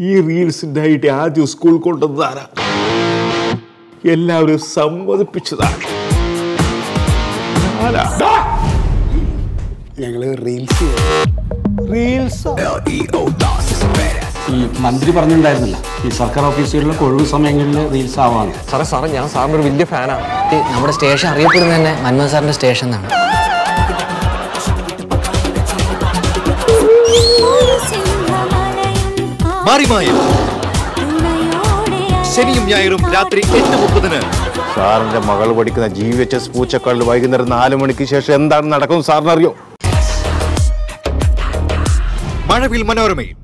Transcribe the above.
ഈ റീൽസിന്റെ ഐഡിയ ആദ്യം സ്കൂൾ കൊണ്ടുവന്നതാരാ എല്ലാവരും സമ്മതിപ്പിച്ചതാണ് ആരാ? ദാ! ഞങ്ങള് റീൽസ് റീൽസ് ഈ മന്ത്രി പറഞ്ഞിട്ടുണ്ടായിരുന്നില്ല ഈ സർക്കാർ ഓഫീസുകളിലൊക്കെ ഒഴിവ് സമയങ്ങളിൽ റീൽസ് ആവാണ് സാറേ സാറേ ഞാൻ സാറിൻ്റെ ഒരു വലിയ ഫാനാണ് ഈ നമ്മുടെ സ്റ്റേഷൻ അറിയപ്പെടുന്നത് തന്നെ മന്മോഹൻ സാറിന്റെ സ്റ്റേഷൻ എന്നാണ് മാറിമായം ശനിയും ഞായറും രാത്രി എട്ട് മുപ്പതിന് സാറിന്റെ മകൾ പഠിക്കുന്ന ജി എച്ച് എസ് പൂച്ചക്കാളിൽ വൈകുന്നേരം നാല് മണിക്ക് ശേഷം എന്താണ് നടക്കുന്നത് സാറിനറിയോ മഴവിൽ മനോരമയിൽ